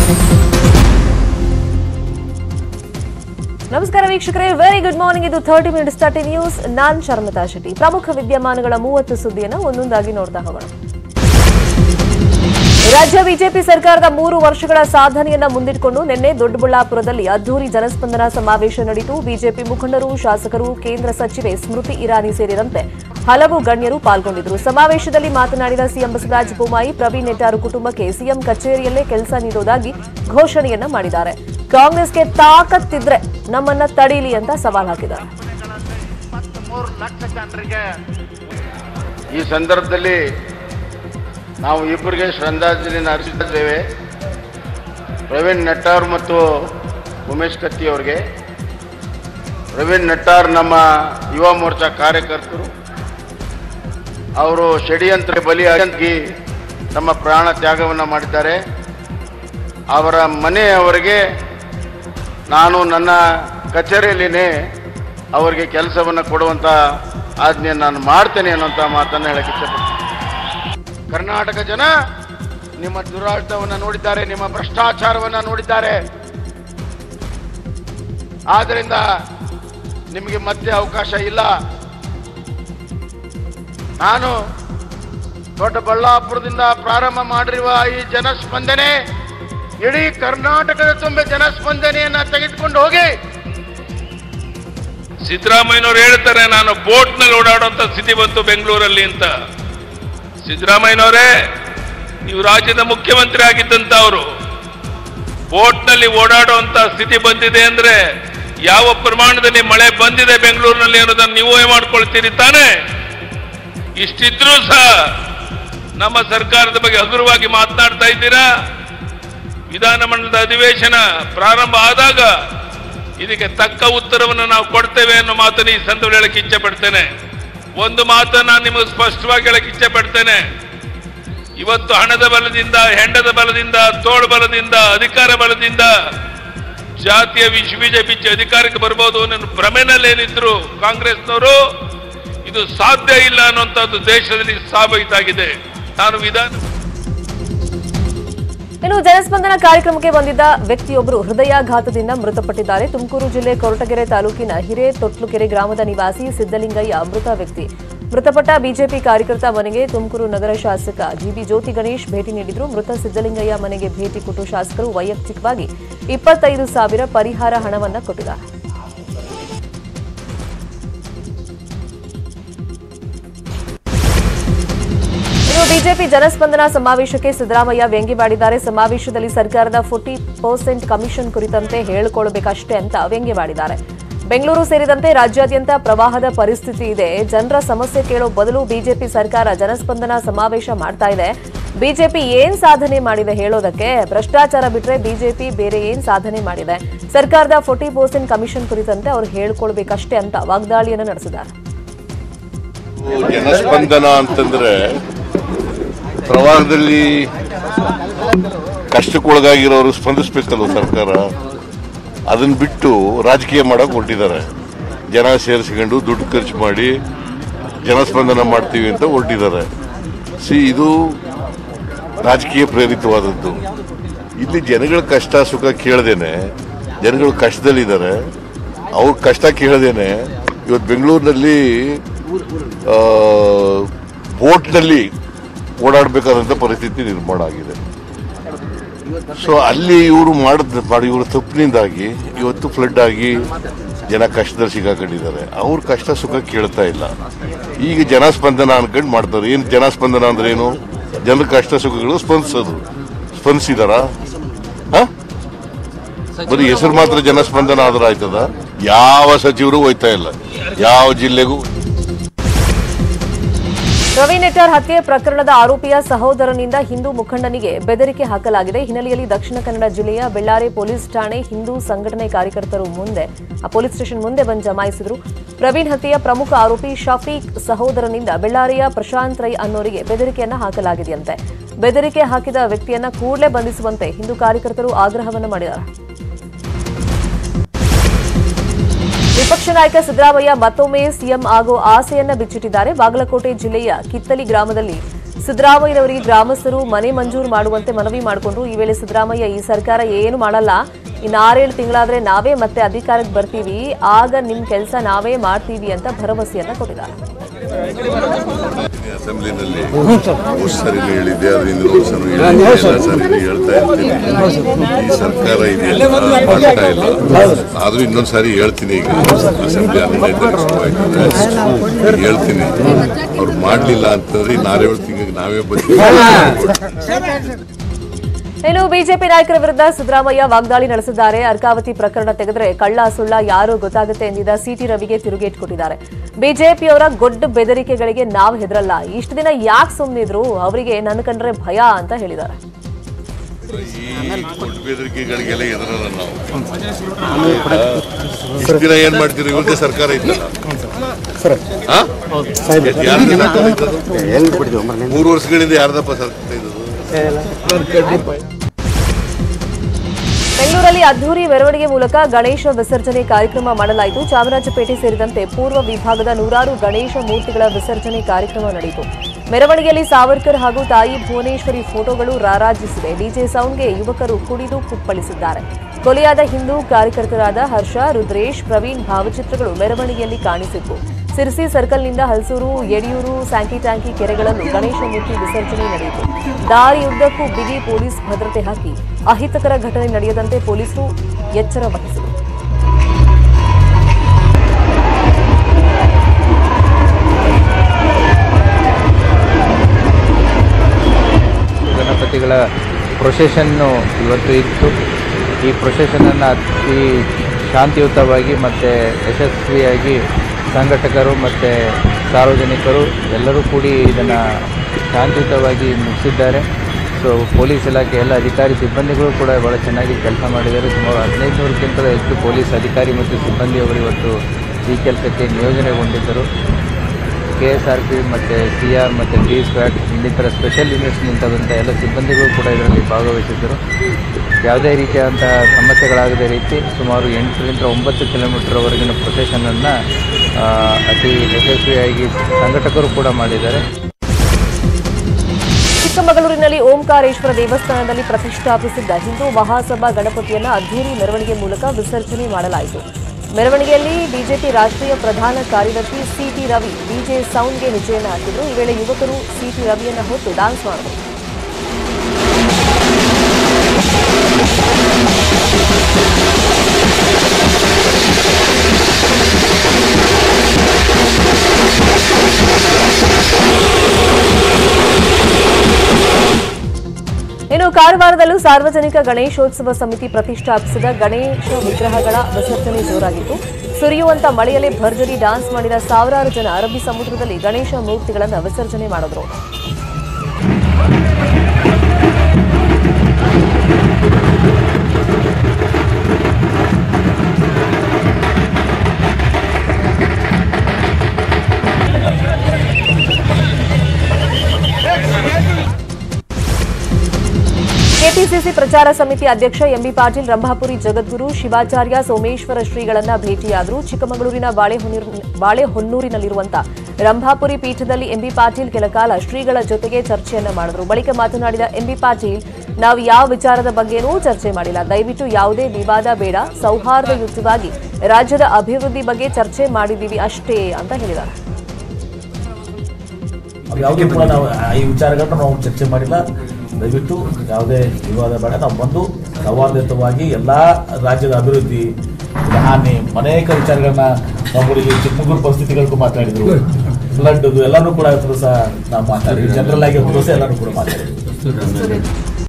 ನಮಸ್ಕಾರ ವೀಕ್ಷಕರೇ very good morning ಇದು ಥರ್ಟಿ ಮಿನಿಟ್ಸ್ ತರ್ಟಿ ನ್ಯೂಸ್ ನಾನ್ ಶರ್ಮತಾ ಶೆಟ್ಟಿ ಪ್ರಮುಖ ವಿದ್ಯಮಾನಗಳ ಮೂವತ್ತು ಸುದ್ದಿಯನ್ನು ಒಂದೊಂದಾಗಿ ನೋಡ್ತಾ ಹೋಗೋಣ ರಾಜ್ಯ ಬಿಜೆಪಿ ಸರ್ಕಾರದ ಮೂರು ವರ್ಷಗಳ ಸಾಧನೆಯನ್ನ ಮುಂದಿಟ್ಟುಕೊಂಡು ನಿನ್ನೆ ದೊಡ್ಡಬಳ್ಳಾಪುರದಲ್ಲಿ ಅದ್ದೂರಿ ಜನಸ್ಪಂದನ ಸಮಾವೇಶ ನಡೆಯಿತು ಬಿಜೆಪಿ ಮುಖಂಡರು ಶಾಸಕರು ಕೇಂದ್ರ ಸಚಿವೆ ಸ್ಮೃತಿ ಇರಾನಿ ಸೇರಿದಂತೆ ಹಲವು ಗಣ್ಯರು ಪಾಲ್ಗೊಂಡಿದ್ದರು ಸಮಾವೇಶದಲ್ಲಿ ಮಾತನಾಡಿದ ಸಿಎಂ ಬಸವರಾಜ ಬೊಮ್ಮಾಯಿ ಪ್ರವೀಣ್ ನೆಟ್ಟಾರು ಕುಟುಂಬಕ್ಕೆ ಸಿಎಂ ಕಚೇರಿಯಲ್ಲೇ ಕೆಲಸ ನೀಡುವುದಾಗಿ ಘೋಷಣೆಯನ್ನ ಮಾಡಿದ್ದಾರೆ ಕಾಂಗ್ರೆಸ್ಗೆ ತಾಕತ್ತಿದ್ರೆ ನಮ್ಮನ್ನ ತಡೀಲಿ ಅಂತ ಸವಾಲ್ ಹಾಕಿದ್ದಾರೆ ಮೂರು ಲಕ್ಷ ಜನರಿಗೆ ಈ ಸಂದರ್ಭದಲ್ಲಿ ನಾವು ಇಬ್ಬರಿಗೆ ಶ್ರದ್ಧಾಂಜಲಿನ ಅರ್ಪಿಸಿದ್ದೇವೆ ಪ್ರವೀಣ್ ನಟ್ಟಾರ್ ಮತ್ತು ಉಮೇಶ್ ಕತ್ತಿ ಅವರಿಗೆ ಪ್ರವೀಣ್ ನಟ್ಟಾರ್ ನಮ್ಮ ಯುವ ಮೋರ್ಚಾ ಕಾರ್ಯಕರ್ತರು ಅವರು ಷಡ್ಯಂತ್ರ ಬಲಿಯಾಗಿ ತಮ್ಮ ಪ್ರಾಣ ತ್ಯಾಗವನ್ನು ಮಾಡಿದ್ದಾರೆ ಅವರ ಮನೆಯವರಿಗೆ ನಾನು ನನ್ನ ಕಚೇರಿಯಲ್ಲಿನೇ ಅವರಿಗೆ ಕೆಲಸವನ್ನು ಕೊಡುವಂಥ ಆಜ್ಞೆಯನ್ನು ನಾನು ಮಾಡ್ತೇನೆ ಅನ್ನೋಂಥ ಮಾತನ್ನು ಹೇಳಕ್ಕೆ ಇಷ್ಟಪಡ್ತೀನಿ ಕರ್ನಾಟಕ ಜನ ನಿಮ್ಮ ದುರಾಡಳಿತವನ್ನು ನೋಡಿದ್ದಾರೆ ನಿಮ್ಮ ಭ್ರಷ್ಟಾಚಾರವನ್ನು ನೋಡಿದ್ದಾರೆ ಆದ್ದರಿಂದ ನಿಮಗೆ ಮತ್ತೆ ಅವಕಾಶ ಇಲ್ಲ ನಾನು ದೊಡ್ಡಬಳ್ಳಾಪುರದಿಂದ ಪ್ರಾರಂಭ ಮಾಡಿರುವ ಈ ಜನಸ್ಪಂದನೆ ಇಡೀ ಕರ್ನಾಟಕದ ತುಂಬ ಜನಸ್ಪಂದನೆಯನ್ನ ತೆಗೆದುಕೊಂಡು ಹೋಗಿ ಸಿದ್ದರಾಮಯ್ಯನವ್ರು ಹೇಳ್ತಾರೆ ನಾನು ಬೋಟ್ನಲ್ಲಿ ಓಡಾಡುವಂತ ಸ್ಥಿತಿ ಬಂತು ಬೆಂಗಳೂರಲ್ಲಿ ಅಂತ ಸಿದ್ದರಾಮಯ್ಯನವರೇ ನೀವು ರಾಜ್ಯದ ಮುಖ್ಯಮಂತ್ರಿ ಆಗಿದ್ದಂತ ಅವರು ಬೋಟ್ನಲ್ಲಿ ಓಡಾಡುವಂತ ಸ್ಥಿತಿ ಬಂದಿದೆ ಅಂದ್ರೆ ಯಾವ ಪ್ರಮಾಣದಲ್ಲಿ ಮಳೆ ಬಂದಿದೆ ಬೆಂಗಳೂರಿನಲ್ಲಿ ಅನ್ನೋದನ್ನು ನೀವು ಮಾಡ್ಕೊಳ್ತೀರಿ ತಾನೇ ಇಷ್ಟಿದ್ರೂ ಸಹ ನಮ್ಮ ಸರ್ಕಾರದ ಬಗ್ಗೆ ಹಗುರವಾಗಿ ಮಾತನಾಡ್ತಾ ಇದ್ದೀರಾ ವಿಧಾನಮಂಡಲದ ಅಧಿವೇಶನ ಪ್ರಾರಂಭ ಆದಾಗ ಇದಕ್ಕೆ ತಕ್ಕ ಉತ್ತರವನ್ನು ನಾವು ಕೊಡ್ತೇವೆ ಅನ್ನೋ ಮಾತನ್ನು ಈ ಸಂದರ್ಭ ಹೇಳಕ್ಕೆ ಇಚ್ಛೆ ಪಡ್ತೇನೆ ಒಂದು ಮಾತನ್ನು ನಾನು ನಿಮಗೆ ಸ್ಪಷ್ಟವಾಗಿ ಹೇಳಕ್ಕೆ ಇಚ್ಛೆ ಪಡ್ತೇನೆ ಇವತ್ತು ಹಣದ ಬಲದಿಂದ ಹೆಂಡದ ಬಲದಿಂದ ತೋಳು ಬಲದಿಂದ ಅಧಿಕಾರ ಬಲದಿಂದ ಜಾತಿಯ ವಿಶ್ವ ಬಿಜೆಪಿ ಅಧಿಕಾರಕ್ಕೆ ಬರ್ಬೋದು ಅನ್ನೋ ಭ್ರಮೆನಲ್ಲೇನಿದ್ರು ಕಾಂಗ್ರೆಸ್ನವರು ಇದು ಸಾಧ್ಯ ಇಲ್ಲ ಅನ್ನುವಂಥದ್ದು ದೇಶದಲ್ಲಿ ಸಾಬೀತಾಗಿದೆ ನಾನು ವಿಧಾನ ಇನ್ನು ಜನಸ್ಪಂದನ ಕಾರ್ಯಕ್ರಮಕ್ಕೆ ಬಂದಿದ್ದ ವ್ಯಕ್ತಿಯೊಬ್ಬರು ಹೃದಯಾಘಾತದಿಂದ ಮೃತಪಟ್ಟಿದ್ದಾರೆ ತುಮಕೂರು ಜಿಲ್ಲೆ ಕೊರಟಗೆರೆ ತಾಲೂಕಿನ ಹಿರೇತೊಟ್ಲುಕೆರೆ ಗ್ರಾಮದ ನಿವಾಸಿ ಸಿದ್ದಲಿಂಗಯ್ಯ ಮೃತ ವ್ಯಕ್ತಿ ಮೃತಪಟ್ಟ ಬಿಜೆಪಿ ಕಾರ್ಯಕರ್ತ ಮನೆಗೆ ತುಮಕೂರು ನಗರ ಶಾಸಕ ಜಿಬಿ ಜ್ಯೋತಿ ಗಣೇಶ್ ಭೇಟಿ ನೀಡಿದ್ರು ಮೃತ ಸಿದ್ದಲಿಂಗಯ್ಯ ಮನೆಗೆ ಭೇಟಿ ಕೊಟ್ಟು ಶಾಸಕರು ವೈಯಕ್ತಿಕವಾಗಿ ಇಪ್ಪತ್ತೈದು ಸಾವಿರ ಪರಿಹಾರ ಹಣವನ್ನ ಕೊಟ್ಟಿದ್ದಾರೆ ಇನ್ನು ಬಿಜೆಪಿ ಜನಸ್ಪಂದನ ಸಮಾವೇಶಕ್ಕೆ ಸಿದ್ದರಾಮಯ್ಯ ವ್ಯಂಗ್ಯವಾಡಿದ್ದಾರೆ ಸಮಾವೇಶದಲ್ಲಿ ಸರ್ಕಾರದ ಫೋರ್ಟಿ ಪರ್ಸೆಂಟ್ ಕಮಿಷನ್ ಕುರಿತಂತೆ ಹೇಳಿಕೊಳ್ಳಬೇಕಷ್ಟೇ ಅಂತ ವ್ಯಂಗ್ಯವಾಡಿದ್ದಾರೆ ಬೆಂಗಳೂರು ಸೇರಿದಂತೆ ರಾಜ್ಯಾದ್ಯಂತ ಪ್ರವಾಹದ ಪರಿಸ್ಥಿತಿ ಇದೆ ಜನರ ಸಮಸ್ಯೆ ಕೇಳೋ ಬದಲು ಬಿಜೆಪಿ ಸರ್ಕಾರ ಜನಸ್ಪಂದನ ಸಮಾವೇಶ ಮಾಡ್ತಾ ಇದೆ ಬಿಜೆಪಿ ಏನ್ ಸಾಧನೆ ಮಾಡಿದೆ ಹೇಳೋದಕ್ಕೆ ಭ್ರಷ್ಟಾಚಾರ ಬಿಟ್ರೆ ಬಿಜೆಪಿ ಬೇರೆ ಏನ್ ಸಾಧನೆ ಮಾಡಿದೆ ಸರ್ಕಾರದ ಫೋರ್ಟಿ ಪರ್ಸೆಂಟ್ ಕಮಿಷನ್ ಕುರಿತಂತೆ ಅವ್ರು ಹೇಳ್ಕೊಳ್ಬೇಕಷ್ಟೇ ಅಂತ ವಾಗ್ದಾಳಿಯನ್ನು ನಡೆಸಿದ್ದಾರೆ ಜನಸ್ಪಂದನ ಅಂತಂದ್ರೆ ಪ್ರವಾಹದಲ್ಲಿ ಕಷ್ಟಕ್ಕೊಳಗಾಗಿರೋರು ಸ್ಪಂದಿಸ್ಬೇಕಲ್ಲ ಸರ್ಕಾರ ಅದನ್ನ ಬಿಟ್ಟು ರಾಜಕೀಯ ಮಾಡಕ್ ಹೊರಟಿದ್ದಾರೆ ಜನ ಸೇರಿಸ್ಕೊಂಡು ದುಡ್ಡು ಖರ್ಚು ಮಾಡಿ ಜನಸ್ಪಂದನ ಮಾಡ್ತೀವಿ ಅಂತ ಹೊರಟಿದ್ದಾರೆ ಸಿ ಇದು ರಾಜಕೀಯ ಪ್ರೇರಿತವಾದದ್ದು ಇಲ್ಲಿ ಜನಗಳ ಕಷ್ಟ ಸುಖ ಕೇಳ್ದೇನೆ ಜನಗಳು ಕಷ್ಟದಲ್ಲಿದ್ದಾರೆ ಅವ್ರ ಕಷ್ಟ ಕೇಳ್ದೇನೆ ಇವತ್ತು ಬೆಂಗಳೂರಿನಲ್ಲಿ ಬೋಟ್ನಲ್ಲಿ ಓಡಾಡಬೇಕಾದಂಥ ಪರಿಸ್ಥಿತಿ ನಿರ್ಮಾಣ ಆಗಿದೆ ಸೊ ಅಲ್ಲಿ ಇವರು ಮಾಡಿದ ಮಾಡಿ ಇವರ ತಪ್ಪಿನಿಂದಾಗಿ ಇವತ್ತು ಫ್ಲಡ್ ಆಗಿ ಜನ ಕಷ್ಟದಲ್ಲಿ ಸಿಗಾಕೊಂಡಿದ್ದಾರೆ ಅವ್ರ ಕಷ್ಟ ಸುಖ ಕೇಳ್ತಾ ಇಲ್ಲ ಈಗ ಜನಸ್ಪಂದನ ಅನ್ಕೊಂಡು ಮಾಡ್ತಾರೆ ಏನು ಜನಸ್ಪಂದನ ಅಂದ್ರೆ ಏನು ಜನರ ಕಷ್ಟ ಸುಖಗಳು ಸ್ಪಂದಿಸೋದು ಸ್ಪಂದಿಸಿದಾರಾ ಹ? ಬರೀ ಹೆಸರು ಮಾತ್ರ ಜನಸ್ಪಂದನ ಆದ್ರೆ ಆಯ್ತದ ಯಾವ ಸಚಿವರು ಹೋಯ್ತಾ ಇಲ್ಲ ಯಾವ ಜಿಲ್ಲೆಗೂ ಪ್ರವೀಣ್ ನೆಟ್ಟಾರ್ ಹತ್ಯೆ ಪ್ರಕರಣದ ಆರೋಪಿಯ ಸಹೋದರನಿಂದ ಹಿಂದೂ ಮುಖಂಡನಿಗೆ ಬೆದರಿಕೆ ಹಾಕಲಾಗಿದೆ ಹಿನ್ನೆಲೆಯಲ್ಲಿ ದಕ್ಷಿಣ ಕನ್ನಡ ಜಿಲ್ಲೆಯ ಬೆಳ್ಳಾರೆ ಪೊಲೀಸ್ ಠಾಣೆ ಹಿಂದೂ ಸಂಘಟನೆ ಕಾರ್ಯಕರ್ತರು ಮುಂದೆ ಆ ಪೊಲೀಸ್ ಸ್ಟೇಷನ್ ಮುಂದೆ ಬಂದು ಜಮಾಯಿಸಿದ್ರು ಪ್ರವೀಣ್ ಹತ್ಯೆಯ ಪ್ರಮುಖ ಆರೋಪಿ ಶಫೀಕ್ ಸಹೋದರನಿಂದ ಬೆಳ್ಳಾರಿಯ ಪ್ರಶಾಂತ್ ರೈ ಅನ್ನೋರಿಗೆ ಬೆದರಿಕೆಯನ್ನ ಹಾಕಲಾಗಿದೆಯಂತೆ ಬೆದರಿಕೆ ಹಾಕಿದ ವ್ಯಕ್ತಿಯನ್ನ ಕೂಡಲೇ ಬಂಧಿಸುವಂತೆ ಹಿಂದೂ ಕಾರ್ಯಕರ್ತರು ಆಗ್ರಹವನ್ನು ಮಾಡಿದ್ದಾರೆ ವಿಪಕ್ಷ ನಾಯಕ ಸಿದ್ದರಾಮಯ್ಯ ಮತ್ತೊಮ್ಮೆ ಸಿಎಂ ಆಗೋ ಆಸೆಯನ್ನ ಬಿಚ್ಚಿಟ್ಟಿದ್ದಾರೆ ಬಾಗಲಕೋಟೆ ಜಿಲ್ಲೆಯ ಕಿತ್ತಲಿ ಗ್ರಾಮದಲ್ಲಿ ಸಿದ್ದರಾಮಯ್ಯನವರಿಗೆ ಗ್ರಾಮಸ್ಥರು ಮನೆ ಮಂಜೂರು ಮಾಡುವಂತೆ ಮನವಿ ಮಾಡಿಕೊಂಡ್ರು ಈ ವೇಳೆ ಸಿದ್ದರಾಮಯ್ಯ ಈ ಸರ್ಕಾರ ಏನು ಮಾಡಲ್ಲ ಇನ್ನು ಆರೇಳು ತಿಂಗಳಾದ್ರೆ ನಾವೇ ಮತ್ತೆ ಅಧಿಕಾರಕ್ಕೆ ಬರ್ತೀವಿ ಆಗ ನಿಮ್ ಕೆಲಸ ನಾವೇ ಮಾಡ್ತೀವಿ ಅಂತ ಭರವಸೆಯನ್ನ ಕೊಟ್ಟಿದ್ದಾರೆ ಅಸೆಂಬ್ಲಿನಲ್ಲಿ ಹೋದ್ ಸರಿನೂ ಹೇಳಿದ್ದೆ ಅದರಿಂದ ಹೋದ್ ಸರಿ ಹೇಳಿದ್ದೆ ಎಲ್ಲ ಸರಿನೂ ಹೇಳ್ತಾ ಇರ್ತೀನಿ ಈ ಸರ್ಕಾರ ಇದೆಯಲ್ಲ ಆಗ್ತಾ ಇಲ್ಲ ಆದ್ರೂ ಇನ್ನೊಂದ್ ಸಾರಿ ಹೇಳ್ತೀನಿ ಈಗ ಅಸೆಂಬ್ಲಿ ಹದಿನೈದು ತಾರೀಕು ಶುರುವಾಯ್ತದೆ ಈಗ ಹೇಳ್ತೀನಿ ಅವ್ರು ಮಾಡ್ಲಿಲ್ಲ ಅಂತಂದ್ರೆ ಇನ್ನು ಆರೇಳು ತಿಂಗಳಿಗೆ ನಾವೇ ಬರ್ತೀವಿ ಇನ್ನು ಬಿಜೆಪಿ ನಾಯಕರ ವಿರುದ್ಧ ಸಿದ್ದರಾಮಯ್ಯ ವಾಗ್ದಾಳಿ ನಡೆಸಿದ್ದಾರೆ ಅರ್ಕಾವತಿ ಪ್ರಕರಣ ತೆಗೆದ್ರೆ ಕಳ್ಳ ಸುಳ್ಳ ಯಾರು ಗೊತ್ತಾಗುತ್ತೆ ಎಂದಿದ್ದ ಸಿಟಿ ರವಿಗೆ ತಿರುಗೇಟ್ ಕೊಟ್ಟಿದ್ದಾರೆ ಬಿಜೆಪಿಯವರ ಗೊಡ್ಡ ಬೆದರಿಕೆಗಳಿಗೆ ನಾವು ಹೆದರಲ್ಲ ಇಷ್ಟು ದಿನ ಯಾಕೆ ಸುಮ್ಮನಿದ್ರು ಅವರಿಗೆ ನನ್ನ ಕಂಡ್ರೆ ಭಯ ಅಂತ ಹೇಳಿದ್ದಾರೆ ಈ ದೊಡ್ಡ ಬೆದರಿಕೆಗಳಿಗೆಲ್ಲ ಎದುರಲ್ಲ ನಾವು ಇಷ್ಟು ದಿನ ಏನ್ ಮಾಡ್ತೀರಿ ಇವ್ರದೇ ಸರ್ಕಾರ ಇತ್ತಲ್ಲ ಹಾ? ಯಾರ್ದು ಸರ್ಕಾರ ಇದ್ದದ್ದು? ಮೂರು ವರ್ಷಗಳಿಂದ ಯಾರ್ದಪ್ಪ ಸರ್ಕಾರ ಇದ್ದದ್ದು ಬೆಂಗಳೂರಲ್ಲಿ ಅದ್ದೂರಿ ಮೆರವಣಿಗೆ ಮೂಲಕ ಗಣೇಶ ವಿಸರ್ಜನೆ ಕಾರ್ಯಕ್ರಮ ಮಾಡಲಾಯಿತು ಚಾಮರಾಜಪೇಟೆ ಸೇರಿದಂತೆ ಪೂರ್ವ ವಿಭಾಗದ ನೂರಾರು ಗಣೇಶ ಮೂರ್ತಿಗಳ ವಿಸರ್ಜನೆ ಕಾರ್ಯಕ್ರಮ ನಡೆಯಿತು ಮೆರವಣಿಗೆಯಲ್ಲಿ ಸಾವರ್ಕರ್ ಹಾಗೂ ತಾಯಿ ಭುವನೇಶ್ವರಿ ಫೋಟೋಗಳು ರಾರಾಜಿಸಿದೆ ಡಿಜೆ ಸೌಂಡ್ಗೆ ಯುವಕರು ಕುಡಿದು ಕುಪ್ಪಳಿಸಿದ್ದಾರೆ ಕೊಲೆಯಾದ ಹಿಂದೂ ಕಾರ್ಯಕರ್ತರಾದ ಹರ್ಷ ರುದ್ರೇಶ್ ಪ್ರವೀಣ್ ಭಾವಚಿತ್ರಗಳು ಮೆರವಣಿಗೆಯಲ್ಲಿ ಕಾಣಿಸಿತ್ತು ಸಿರ್ಸಿ ಸರ್ಕಲ್ನಿಂದ ಹಲಸೂರು ಯಡಿಯೂರು ಸ್ಯಾಂಕಿ ಟ್ಯಾಂಕಿ ಕೆರೆಗಳಲ್ಲೂ ಗಣೇಶ ಮೂರ್ತಿ ವಿಸರ್ಜನೆ ನಡೆಯಿತು ದಾರಿಯುದ್ದಕ್ಕೂ ಬಿಗಿ ಪೊಲೀಸ್ ಭದ್ರತೆ ಹಾಕಿ ಅಹಿತಕರ ಘಟನೆ ನಡೆಯದಂತೆ ಪೊಲೀಸರು ಎಚ್ಚರ ವಹಿಸಿದರು ಗಣಪತಿಗಳ ಪ್ರೊಸೆಷನ್ನು ಇವತ್ತು ಇತ್ತು ಈ ಪ್ರೊಸೆಷನನ್ನು ಅತಿ ಶಾಂತಿಯುತವಾಗಿ ಮತ್ತು ಯಶಸ್ವಿಯಾಗಿ ಸಂಘಟಕರು ಮತ್ತು ಸಾರ್ವಜನಿಕರು ಎಲ್ಲರೂ ಕೂಡಿ ಇದನ್ನು ಶಾಂತಿಯುತವಾಗಿ ಮುಗಿಸಿದ್ದಾರೆ ಸೊ ಪೊಲೀಸ್ ಇಲಾಖೆ ಎಲ್ಲ ಅಧಿಕಾರಿ ಸಿಬ್ಬಂದಿಗಳು ಕೂಡ ಭಾಳ ಚೆನ್ನಾಗಿ ಕೆಲಸ ಮಾಡಿದ್ದಾರೆ ಸುಮಾರು ಹದಿನೈದು ನೂರಕ್ಕಿಂತಲೂ ಹೆಚ್ಚು ಪೊಲೀಸ್ ಅಧಿಕಾರಿ ಮತ್ತು ಸಿಬ್ಬಂದಿಯವರು ಇವತ್ತು ಈ ಕೆಲಸಕ್ಕೆ ನಿಯೋಜನೆಗೊಂಡಿದ್ದರು ಕೆ ಎಸ್ ಆರ್ ಪಿ ಮತ್ತು ಸಿ ಆರ್ ಮತ್ತು ಡಿ ಸ್ಕ್ವಾಡ್ ಇನ್ನಿತರ ಸ್ಪೆಷಲ್ ಯೂನಿಟ್ಸ್ ನಿಂತಂಥ ಎಲ್ಲ ಸಿಬ್ಬಂದಿಗಳು ಕೂಡ ಇದರಲ್ಲಿ ಭಾಗವಹಿಸಿದ್ದರು ಯಾವುದೇ ರೀತಿಯಾದಂತಹ ಸಮಸ್ಯೆಗಳಾಗದ ರೀತಿ ಸುಮಾರು ಎಂಟರಿಂದ ಒಂಬತ್ತು ಕಿಲೋಮೀಟರ್ವರೆಗಿನ ಪ್ರೊಸೆಷನನ್ನು ಅತಿ ಯಶಸ್ವಿಯಾಗಿ ಸಂಘಟಕರು ಕೂಡ ಮಾಡಿದ್ದಾರೆ ಚಿಕ್ಕಮಗಳೂರಿನಲ್ಲಿ ಓಂಕಾರೇಶ್ವರ ದೇವಸ್ಥಾನದಲ್ಲಿ ಪ್ರತಿಷ್ಠಾಪಿಸಿದ್ದ ಹಿಂದೂ ಮಹಾಸಭಾ ಗಣಪತಿಯನ್ನ ಅದ್ದೂರಿ ಮೆರವಣಿಗೆ ಮೂಲಕ ವಿಸರ್ಜನೆ ಮಾಡಲಾಯಿತು ಮೆರವಣಿಗೆಯಲ್ಲಿ ಬಿಜೆಪಿ ರಾಷ್ಟ್ರೀಯ ಪ್ರಧಾನ ಕಾರ್ಯದರ್ಶಿ ಸಿಟಿ ರವಿ ಡಿಜೆ ಸೌಂಡ್ಗೆ ಹೆಜ್ಜೆಯನ್ನು ಹಾಕಿದ್ರು ಈ ವೇಳೆ ಯುವಕರು ಸಿಟಿ ರವಿಯನ್ನ ಹೊತ್ತು ಡಾನ್ಸ್ ಮಾಡಿದರು ಇನ್ನು ಕಾರವಾರದಲ್ಲೂ ಸಾರ್ವಜನಿಕ ಗಣೇಶೋತ್ಸವ ಸಮಿತಿ ಪ್ರತಿಷ್ಠಾಪಿಸಿದ ಗಣೇಶ ವಿಗ್ರಹಗಳ ವಿಸರ್ಜನೆ ಜೋರಾಗಿತ್ತು ಸುರಿಯುವಂತ ಮಳೆಯಲ್ಲಿ ಭರ್ಜರಿ ಡಾನ್ಸ್ ಮಾಡಿದ ಸಾವಿರಾರು ಜನ ಅರಬ್ಬಿ ಸಮುದ್ರದಲ್ಲಿ ಗಣೇಶ ಮೂರ್ತಿಗಳನ್ನು ವಿಸರ್ಜನೆ ಮಾಡಿದ್ರು ಕೆಪಿಸಿಸಿ ಪ್ರಚಾರ ಸಮಿತಿ ಅಧ್ಯಕ್ಷ ಎಂಬಿ ಪಾಟೀಲ್ ರಂಭಾಪುರಿ ಜಗದ್ಗುರು ಶಿವಾಚಾರ್ಯ ಸೋಮೇಶ್ವರ ಶ್ರೀಗಳನ್ನ ಭೇಟಿಯಾದರು ಚಿಕ್ಕಮಗಳೂರಿನ ಬಾಳೆಹೊನ್ನೂರಿನ ಬಾಳೆಹೊನ್ನೂರಿನಲ್ಲಿರುವಂತಹ ರಂಭಾಪುರಿ ಪೀಠದಲ್ಲಿ ಎಂಬಿ ಪಾಟೀಲ್ ಕೆಲಕಾಲ ಶ್ರೀಗಳ ಜೊತೆಗೆ ಚರ್ಚೆಯನ್ನ ಮಾಡಿದ್ರು ಬಳಿಕ ಮಾತನಾಡಿದ ಎಂಬಿ ಪಾಟೀಲ್ ನಾವು ಯಾವ ವಿಚಾರದ ಬಗ್ಗೆನೂ ಚರ್ಚೆ ಮಾಡಿಲ್ಲ ದಯವಿಟ್ಟು ಯಾವುದೇ ವಿವಾದ ಬೇಡ ಸೌಹಾರ್ದಯುತವಾಗಿ ರಾಜ್ಯದ ಅಭಿವೃದ್ಧಿ ಬಗ್ಗೆ ಚರ್ಚೆ ಮಾಡಿದ್ದೀವಿ ಅಷ್ಟೇ ಅಂತ ಹೇಳಿದ್ದಾರೆ ಅದು ಯಾವುದೇ ಕೂಡ ನಾವು ಆ- ಈ ವಿಚಾರಗಳನ್ನ ನಾವು ಚರ್ಚೆ ಮಾಡಿಲ್ಲ ದಯವಿಟ್ಟು ಯಾವುದೇ ವಿವಾದ ಬೇಡ ನಾವು ಬಂದು ಸೌಹಾರ್ದಯುತವಾಗಿ ಎಲ್ಲ ರಾಜ್ಯದ ಅಭಿವೃದ್ಧಿ ಹಾನಿ ಅನೇಕ ವಿಚಾರಗಳನ್ನ ನಾವು ಇಲ್ಲಿ ಚಿಕ್ಕಮಗಳೂರು ಪರಿಸ್ಥಿತಿಗಳಿಗೂ ಮಾತಾಡಿದ್ರು ಫ್ಲಡ್ ಎಲ್ಲಾನು ಕೂಡ ಇವತ್ತು ಸಹ ನಾವು ಮಾತಾಡಿದ್ವಿ ಜನರಲ್ ಆಗಿ ಇವತ್ತು ಸಹ ಎಲ್ಲಾನು ಕೂಡ ಮಾತಾಡಿದ್ವಿ